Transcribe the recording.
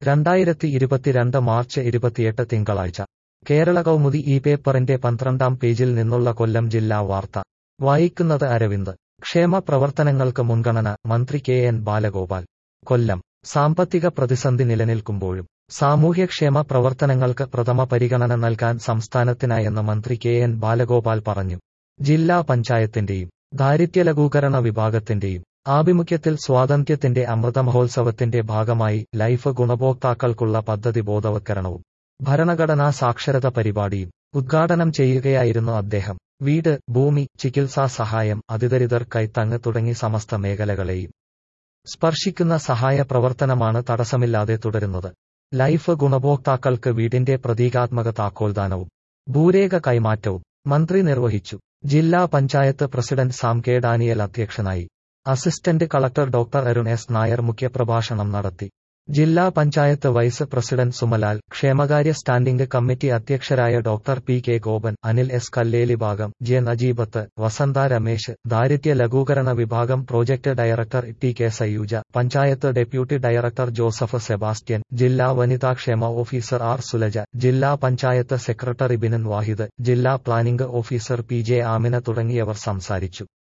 രണ്ടായിരത്തി ഇരുപത്തിരണ്ട് മാർച്ച് ഇരുപത്തിയെട്ട് തിങ്കളാഴ്ച കേരള കൗമുദി ഈ പേപ്പറിന്റെ പന്ത്രണ്ടാം പേജിൽ നിന്നുള്ള കൊല്ലം ജില്ലാ വാർത്ത വായിക്കുന്നത് അരവിന്ദ് ക്ഷേമ പ്രവർത്തനങ്ങൾക്ക് മുൻഗണന മന്ത്രി കെ എൻ ബാലഗോപാൽ കൊല്ലം സാമ്പത്തിക പ്രതിസന്ധി നിലനിൽക്കുമ്പോഴും സാമൂഹ്യക്ഷേമ പ്രവർത്തനങ്ങൾക്ക് പ്രഥമ പരിഗണന നൽകാൻ സംസ്ഥാനത്തിനായെന്ന് മന്ത്രി കെ എൻ ബാലഗോപാൽ പറഞ്ഞു ജില്ലാ പഞ്ചായത്തിന്റെയും ദാരിദ്ര്യലഘൂകരണ വിഭാഗത്തിന്റെയും ആഭിമുഖ്യത്തിൽ സ്വാതന്ത്ര്യത്തിന്റെ അമൃത മഹോത്സവത്തിന്റെ ഭാഗമായി ലൈഫ് ഗുണഭോക്താക്കൾക്കുള്ള പദ്ധതി ബോധവൽക്കരണവും ഭരണഘടനാ സാക്ഷരത പരിപാടിയും ഉദ്ഘാടനം ചെയ്യുകയായിരുന്നു അദ്ദേഹം വീട് ഭൂമി ചികിത്സാ സഹായം അതിദരിദ്രർ കൈത്തങ്ങ് തുടങ്ങി സമസ്ത മേഖലകളെയും സ്പർശിക്കുന്ന സഹായ പ്രവർത്തനമാണ് തടസ്സമില്ലാതെ തുടരുന്നത് ലൈഫ് ഗുണഭോക്താക്കൾക്ക് വീടിന്റെ പ്രതീകാത്മക താക്കോൽദാനവും ഭൂരേഖ കൈമാറ്റവും മന്ത്രി നിർവഹിച്ചു ജില്ലാ പഞ്ചായത്ത് പ്രസിഡന്റ് സാം കെ ഡാനിയൽ അധ്യക്ഷനായി assistant collector doctor Arun S Nair മുഖ്യപ്രഭാഷണം നടത്തി ജില്ലാ പഞ്ചായത്ത് വൈസ് പ്രസിഡന്റ് സുമലാൽ ക്ഷേമകാര്യ സ്റ്റാൻഡിംഗ് കമ്മിറ്റി അധ്യക്ഷരായ doctor P K Gopan Anil S Kalleli ഭാഗം ജെ നജീബത്ത് വസന്ത രമേശ് ദാരിദ്ര്യ ലഘൂകരണ വിഭാഗം project director T K Sayooja panchayat deputy director Joseph Sebastian ജില്ലാ വനിതാക്ഷേമ ഓഫീസർ ആർ സുലജ ജില്ലാ പഞ്ചായത്ത് സെക്രട്ടറി ബിനൻ വാഹിദ് ജില്ലാ planning officer P J Amina തുടങ്ങിയവർ സംസാരിച്ചു